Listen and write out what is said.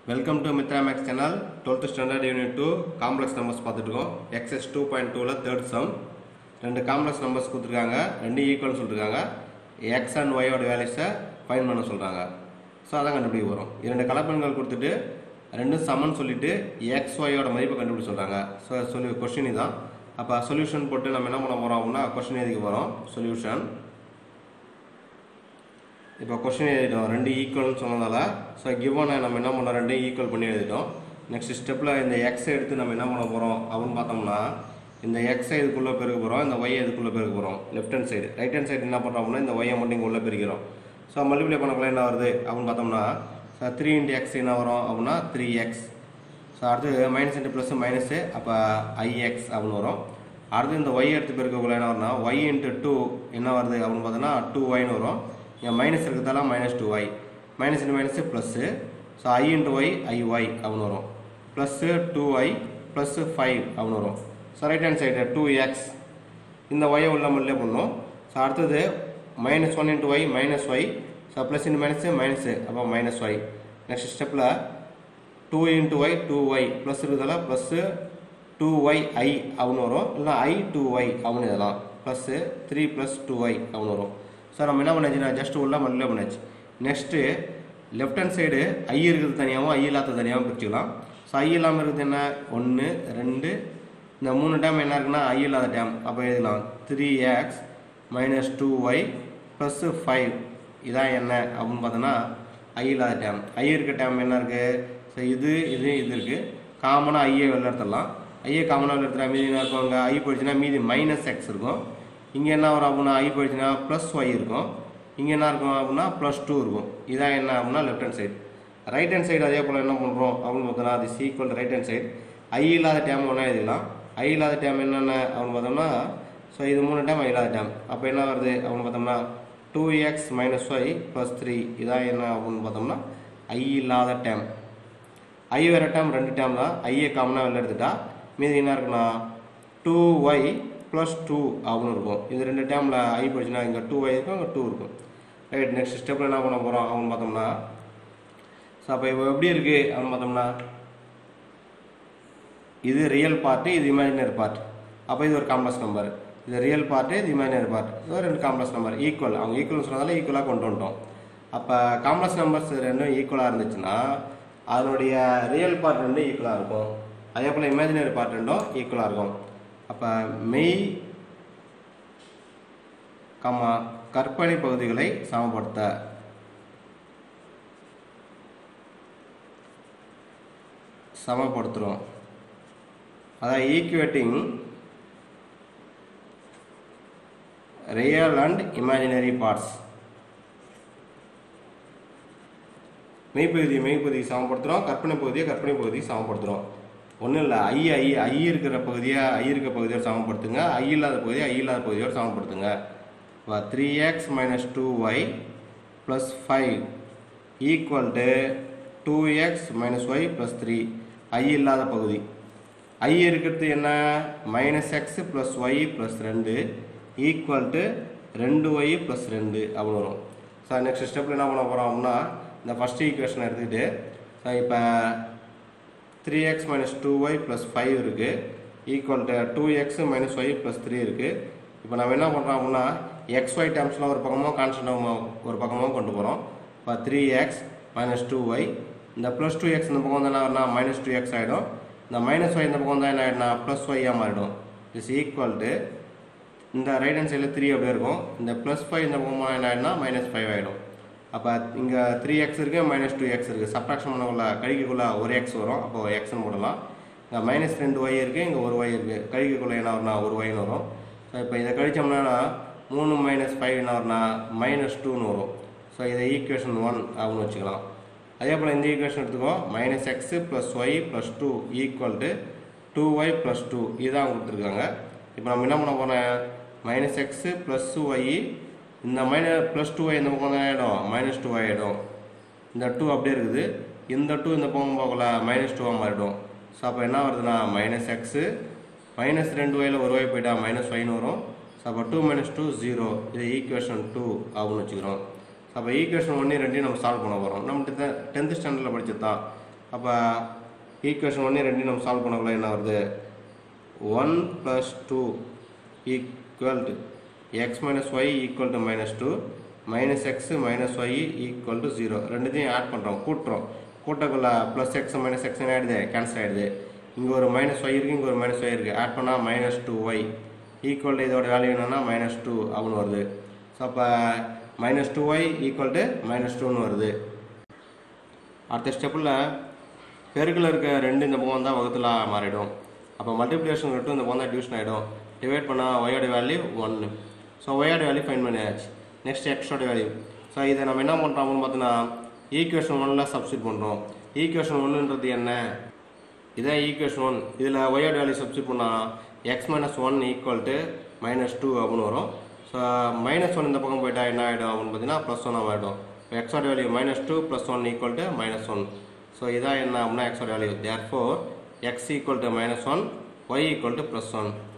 welcome to Mitra maths channel twelfth standard unit two complex numbers பார்த்துட்டு இருக்கோம் exercise two point டூவில் third sum ரெண்டு complex numbers கொடுத்துருக்காங்க ரெண்டு ஈக்குவல் சொல்லிருக்காங்க எக்ஸ் அண்ட் ஒயோட வேல்யூஸை ஃபைன் பண்ண சொல்கிறாங்க ஸோ அதான் கண்டுபிடிக்க வரும் இரண்டு கலப்பெண்கள் கொடுத்துட்டு ரெண்டும் சமன் சொல்லிட்டு எக்ஸ் ஒயோட மதிப்பை கண்டுபிடிக்க சொல்கிறாங்க ஸோ சொல்லி கொஸ்டின் இதான் அப்போ சொல்யூஷன் போட்டு நம்ம என்ன பண்ண போகிறோம் அப்படின்னா கொஸ்டின் எழுதிக்க போகிறோம் சொல்யூஷன் இப்போ கொஸ்டின் எழுதிட்டோம் ரெண்டு ஈக்குவல்னு சொன்னதால ஸோ கிவனை நம்ம என்ன பண்ணோம் ரெண்டையும் ஈக்குவல் பண்ணி எழுதிட்டோம் நெக்ஸ்ட் ஸ்டெப்பில் இந்த எக்ஸை எடுத்து நம்ம என்ன பண்ண போகிறோம் அப்படின்னு பார்த்தோம்னா இந்த எக்ஸை இதுக்குள்ளே பெருக்க போகிறோம் இந்த ஒய்யை இதுக்குள்ளே பெருக்க போகிறோம் left hand side right hand side என்ன பண்ணுறோம் அப்படின்னா இந்த ஒய்யை மட்டும் இங்கே உள்ளே பெருக்கிறோம் ஸோ மல்டிப்ளை பண்ணக்குள்ள என்ன வருது அப்படின்னு பார்த்தோம்னா ஸோ த்ரீ இன்ட்டு எக்ஸ் என்ன வரும் அப்படின்னா த்ரீ எக்ஸ் ஸோ அடுத்து மைனஸ் இன்ட்டு ப்ளஸ் மைனஸு அப்போ ஐஎக்ஸ் அப்படின்னு வரும் அடுத்து இந்த ஒய் எடுத்து பெருக்கக்குள்ள என்ன வரும்னா ஒய் இன்ட்டு டூ என்ன வருது அப்படின்னு பார்த்தோன்னா டூ ஒய்னு வரும் இங்கே மைனஸ் இருக்கிறதால minus two y minus into minus plus so i into y i y அப்படின்னு வரும் plus two y plus five அப்படின்னு வரும் so right hand side two x இந்த ஒய்யை உள்ள மல்லே பண்ணும் ஸோ அடுத்தது minus one into y minus y so plus into minus minus அப்போ மைனஸ் ஒய் நெக்ஸ்ட் ஸ்டெப்பில் two into y two y plus இருக்கிறதால ப்ளஸ்ஸு டூ ஒய் ஐ அப்படின்னு வரும் இல்லை ஐ டூ ஒய் அப்படின்னு இதெல்லாம் plus three plus two y அப்படின்னு வரும் ஸோ நம்ம என்ன பண்ணாச்சுன்னா ஜஸ்ட் உள்ள மல்ல பண்ணாச்சு next left hand side i இருக்கிறது தனியாகவும் ஐ இல்லாத தனியாகவும் பிரிச்சுக்கலாம் ஸோ ஐ இல்லாமல் இருக்கிறது என்ன ஒன்று ரெண்டு இந்த மூணு டேம் என்ன இருக்குன்னா ஐ இல்லாத டேம் அப்போ எழுதலாம் three x minus two y plus five இதான் என்ன அப்படின்னு பார்த்தோன்னா ஐ இல்லாத டேம் ஐ இருக்க டேம் என்ன இருக்குது ஸோ இது இது இது இருக்குது காமனாக ஐயை வெளில எடுத்துடலாம் ஐயை காமனாக வெளில எடுத்துட்டா மீதி என்ன இருக்கும் அங்கே ஐ போயிடுச்சுன்னா மீதி மைனஸ் எக்ஸ் இருக்கும் இங்கே என்ன வரும் அப்படின்னா ஐ போயிடுச்சுன்னா ப்ளஸ் ஒய் இருக்கும் இங்கே என்ன இருக்கும் அப்படின்னா ப்ளஸ் டூ இருக்கும் இதான் என்ன அப்படின்னா left hand side right hand side அதே போல் என்ன பண்ணுறோம் அப்படின்னு பார்த்தோம்னா அது equal right hand side i இல்லாத டேம் ஒன்றா எழுதிக்கலாம் ஐ இல்லாத டேம் என்னென்ன அப்படின்னு பார்த்தோம்னா ஸோ இது மூணு டேம் ஐ இல்லாத டேம் அப்போ என்ன வருது அப்படின்னு பார்த்தோம்னா two x minus y plus three இதான் என்ன அப்படின்னு பார்த்தோம்னா ஐ இல்லாத டேம் ஐ வேறு டேம் ரெண்டு டேம் தான் ஐயை காமனாக வெளில எடுத்துட்டா மீதி என்ன இருக்குன்னா டூ ஒய் ப்ளஸ் டூ அப்படின்னு இருக்கும் இது ரெண்டு டேமில் ஐ போயிடுச்சுன்னா இங்கே டூ ஒய் இருக்கும் இங்கே டூ இருக்கும் ரைட் நெக்ஸ்ட் ஸ்டெப்பில் என்ன பண்ண போகிறோம் அப்படின்னு பார்த்தோம்னா ஸோ அப்போ இப்போ எப்படி இருக்குது அப்படின்னு பார்த்தோம்னா இது ரியல் பார்ட்டு இது இமேஜினரி பார்ட் அப்போ இது ஒரு காம்ப்ளெக்ஸ் நம்பர் இது ரியல் பார்ட்டு இது இமேஜினரி பார்ட் இது ரெண்டு காம்ப்ளெக்ஸ் நம்பர் ஈக்குவல் அவங்க ஈக்குவல் சொன்னதால ஈக்குவலாக கொண்டு வந்துட்டோம் அப்போ காம்ப்ளெக்ஸ் நம்பர்ஸ் ரெண்டும் ஈக்குவலாக இருந்துச்சுன்னா அதனுடைய ரியல் பார்ட் ரெண்டும் ஈக்குவலாக இருக்கும் அதே போல் இமேஜினரி பார்ட் ரெண்டும் ஈக்குவலாக இருக்கும் அப்போ மெய் கமா கற்பனை பகுதிகளை சமப்படுத்த சமப்படுத்துகிறோம் அதான் equating real and imaginary parts மெய்ப்பகுதியை மெய்ப்பகுதியை சமப்படுத்துகிறோம் கற்பனை பகுதியை கற்பனை பகுதியை சமப்படுத்துகிறோம் ஒன்றும் இல்லை ஐ ஐ ஐ இருக்கிற பகுதியை ஐ இருக்க பகுதியோடு சமப்படுத்துங்க ஐ இல்லாத பகுதியை ஐ இல்லாத பகுதியோடு சமப்படுத்துங்க இப்போ three x minus two y plus five equal to two x minus y plus three i இல்லாத பகுதி ஐ இருக்கிறது என்ன minus x plus y plus ரெண்டு ஈக்குவல் டு ரெண்டு ஒய் ப்ளஸ் ரெண்டு அப்படின்னு வரும் சார் நெக்ஸ்ட் ஸ்டெப்பில் என்ன பண்ண போகிறோம் அப்படின்னா இந்த ஃபஸ்ட் ஈக்குவேஷன் எடுத்துக்கிட்டு ஸோ இப்போ three x minus two y plus five இருக்குது equal to two x minus y plus three இருக்குது இப்போ நம்ம என்ன பண்ணுறோம் அப்படின்னா எக்ஸ் ஒய் டேர்ம்ஸில் ஒரு பக்கமாக கான்ஸ்டன்டாக ஒரு பக்கமாக கொண்டு போகிறோம் இப்போ three x minus two y இந்த ப்ளஸ் டூ எக்ஸ் இந்த பக்கம் வந்து என்ன ஆகுனா மைனஸ் டூ எக்ஸ் ஆகிடும் இந்த மைனஸ் ஒய் இந்த பக்கம் வந்து என்ன ஆகிடும்னா ப்ளஸ் ஒய்யாக மாறிடும் இஸ் ஈக்குவல் டு இந்த ரைட் ஹேண்ட் சைடில் த்ரீ அப்படியே இருக்கும் இந்த ப்ளஸ் ஃபைவ் இந்த பக்கமாக என்ன ஆகிடும்னா மைனஸ் ஃபைவ் ஆகிடும் அப்போ இங்கே த்ரீ எக்ஸ் இருக்குது மைனஸ் டூ எக்ஸ் இருக்குது சப்ராக்ஷன் பண்ணக்குள்ள கழிக்கக்குள்ள ஒரு எக்ஸ் வரும் அப்போ எக்ஸ்னு போடலாம் இங்கே மைனஸ் ரெண்டு ஒய் இருக்குது இங்கே ஒரு ஒய் இருக்குது கழிக்கக்குள்ள என்ன வரும்னா ஒரு ஒய்னு வரும் ஸோ இப்போ இதை கழிச்சோம்னா மூணு மைனஸ் ஃபைவ் என்ன வரும்னா மைனஸ் டூன்னு வரும் ஸோ இதை ஈக்குவேஷன் ஒன் அப்படின்னு வச்சுக்கலாம் அதே போல் இந்த ஈக்குவேஷன் எடுத்துக்கோ minus x plus y plus two equal to two y plus two இதான் கொடுத்துருக்காங்க இப்போ நம்ம என்ன பண்ண போகிறோம் மைனஸ் எக்ஸு ப்ளஸ் ஒய் இந்த மைனஸ் ப்ளஸ் டூ ஒய் இந்த பக்கம் தான் ஆகிடும் மைனஸ் டூ ஆகிடும் இந்த டூ அப்படியே இருக்குது இந்த டூ இந்த பக்கம் போகல மைனஸ் டூவாக மாறிடும் ஸோ அப்போ என்ன வருதுன்னா மைனஸ் எக்ஸு மைனஸ் ரெண்டு ஒயில் ஒரு ஒய் போயிட்டா மைனஸ் ஒய்னு வரும் ஸோ அப்போ டூ மைனஸ் டூ ஜீரோ இது ஈக்குவேஷன் டூ அப்படின்னு வச்சுக்கிறோம் அப்போ ஈக்குவேஷன் ஒன்று ரெண்டையும் நம்ம சால்வ் பண்ண போகிறோம் நம்ம டென்த்து ஸ்டாண்டர்டில் படிச்சது தான் அப்போ ஈக்குவேஷன் ஒன்று ரெண்டையும் நம்ம சால்வ் பண்ணக்குள்ள என்ன வருது one plus two equal to x minus y equal to minus two minus x minus y equal to zero ரெண்டுத்தையும் ஆட் பண்ணுறோம் கூட்டுறோம் கூட்டக்குள்ள ப்ளஸ் எக்ஸ் மைனஸ் எக்ஸ் ஆகிடுது கேன்சல் ஆகிடுது இங்கே ஒரு மைனஸ் ஒய் இருக்குது இங்கே ஒரு மைனஸ் ஒய் இருக்குது ஆட் பண்ணால் minus two y equal to இதோட வேல்யூ என்னன்னா மைனஸ் டூ அப்படின்னு வருது ஸோ அப்போ minus two y equal to minus டூன்னு வருது அடுத்த ஸ்டெப்பில் பெருக்கில் இருக்க ரெண்டு இந்த பக்கம் தான் வகுத்தில் மாறிடும் அப்போ மல்டிப்ளிகேஷன் ரெட்டும் இந்த பக்கம் தான் டிவிஷன் ஆகிடும் டிவைட் பண்ணால் ஒயோட வேல்யூ ஒன்று ஸோ ஒயோட வேல்யூ ஃபைன் பண்ணியாச்சு நெக்ஸ்ட் எக்ஸோட வேல்யூ ஸோ இதை நம்ம என்ன பண்ணுறோம்னு பார்த்தீங்கன்னா ஈக்குவேஷன் ஒன்னில் சப்ஸ்டிட் பண்ணுறோம் ஈக்குவேஷன் ஒன்றுன்றது என்ன இதான் ஈக்குவேஷன் ஒன் இதில் ஒயோட வேல்யூ சப்ஸ்டிட் பண்ணால் x minus one equal to minus two அப்படின்னு வரும் ஸோ மைனஸ் ஒன் இந்த பக்கம் போயிட்டா என்ன ஆகிடும் அப்படின்னு பார்த்தீங்கன்னா ப்ளஸ் ஒன் ஆகிடும் இப்போ எக்ஸோட value minus two plus one equal to minus one so இதான் என்ன அப்படின்னா எக்ஸோட value therefore x equal to minus one y equal to plus one